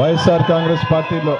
వైఎస్ఆర్ కాంగ్రెస్ పార్టీలో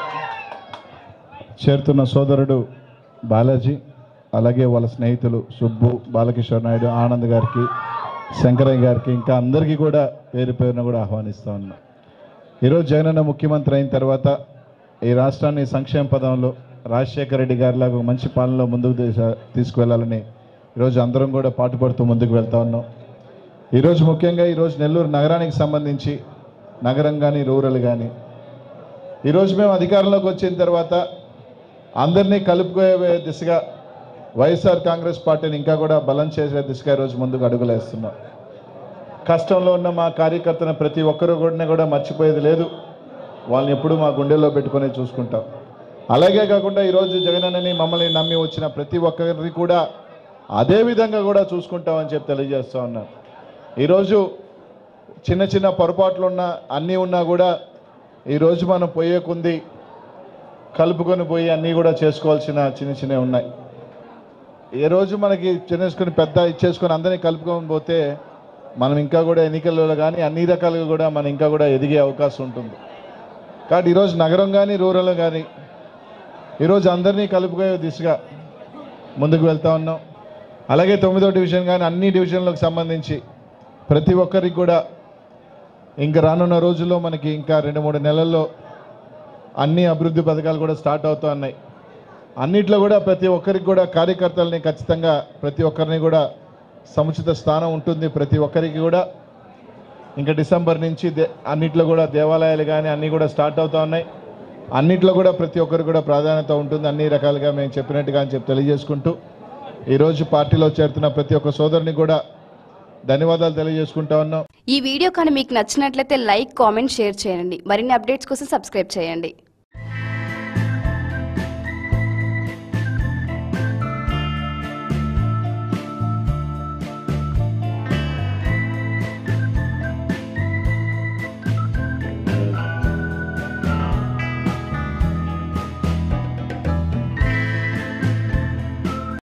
చేరుతున్న సోదరుడు బాలాజీ అలాగే వాళ్ళ స్నేహితులు సుబ్బు బాలకిషోర్ నాయుడు ఆనంద్ గారికి శంకరయ్య గారికి ఇంకా అందరికీ కూడా పేరు పేరున కూడా ఆహ్వానిస్తూ ఉన్నా ఈరోజు జగనన్న ముఖ్యమంత్రి అయిన తర్వాత ఈ రాష్ట్రాన్ని సంక్షేమ పదంలో రాజశేఖర రెడ్డి గారిలాగా ఒక మంచి పాలనలో ముందుకు తీసా- తీసుకువెళ్ళాలని ఈరోజు అందరం కూడా పాటుపడుతూ ముందుకు వెళ్తా ఉన్నాం ఈరోజు ముఖ్యంగా ఈరోజు నెల్లూరు నగరానికి సంబంధించి నగరం కానీ రూరల్ కానీ ఈరోజు మేము అధికారంలోకి వచ్చిన తర్వాత అందరినీ కలుపుకోయే దిశగా వైఎస్ఆర్ కాంగ్రెస్ పార్టీని ఇంకా కూడా బలం చేసే దిశగా ఈరోజు ముందుకు అడుగులేస్తున్నాం కష్టంలో ఉన్న మా కార్యకర్తను ప్రతి ఒక్కరు కూడా కూడా మర్చిపోయేది లేదు వాళ్ళని ఎప్పుడూ మా గుండెల్లో పెట్టుకొని చూసుకుంటాం అలాగే కాకుండా ఈరోజు జగనన్నని మమ్మల్ని నమ్మి వచ్చిన ప్రతి ఒక్కరిని కూడా అదే విధంగా కూడా చూసుకుంటామని చెప్పి తెలియజేస్తూ ఉన్నాను ఈరోజు చిన్న చిన్న పొరపాట్లు ఉన్నా అన్నీ ఉన్నా కూడా ఈరోజు మనం పోయే కొంది కలుపుకొని పోయి అన్నీ కూడా చేసుకోవాల్సిన చిన్న చిన్నవి ఉన్నాయి ఏ రోజు మనకి చిన్నేసుకొని పెద్ద ఇచ్చేసుకొని అందరినీ కలుపుకొని పోతే మనం ఇంకా కూడా ఎన్నికల్లో కానీ అన్ని రకాలుగా కూడా మనం ఇంకా కూడా ఎదిగే అవకాశం ఉంటుంది కాబట్టి ఈరోజు నగరం కానీ రూరల్ కానీ ఈరోజు అందరినీ కలుపుకోయే దిశగా ముందుకు వెళ్తా ఉన్నాం అలాగే తొమ్మిదో డివిజన్ కానీ అన్ని డివిజన్లకు సంబంధించి ప్రతి ఒక్కరికి కూడా ఇంకా రానున్న రోజుల్లో మనకి ఇంకా రెండు మూడు నెలల్లో అన్ని అభివృద్ధి పథకాలు కూడా స్టార్ట్ అవుతూ ఉన్నాయి అన్నిట్లో కూడా ప్రతి ఒక్కరికి కూడా కార్యకర్తలని ఖచ్చితంగా ప్రతి ఒక్కరిని కూడా సముచిత స్థానం ఉంటుంది ప్రతి ఒక్కరికి కూడా ఇంకా డిసెంబర్ నుంచి దే అన్నిట్లో కూడా దేవాలయాలు కానీ అన్నీ కూడా స్టార్ట్ అవుతూ ఉన్నాయి అన్నిట్లో కూడా ప్రతి ఒక్కరికి కూడా ప్రాధాన్యత ఉంటుంది అన్ని రకాలుగా మేము చెప్పినట్టుగా అని చెప్పి తెలియజేసుకుంటూ ఈరోజు పార్టీలో చేరుతున్న ప్రతి ఒక్క సోదరుని కూడా ధన్యవాదాలు తెలియజేసుకుంటా ఉన్నాం ఈ వీడియో కానీ మీకు నచ్చినట్లయితే లైక్ కామెంట్ షేర్ చేయండి మరిన్ని అప్డేట్స్ కోసం సబ్స్క్రైబ్ చేయండి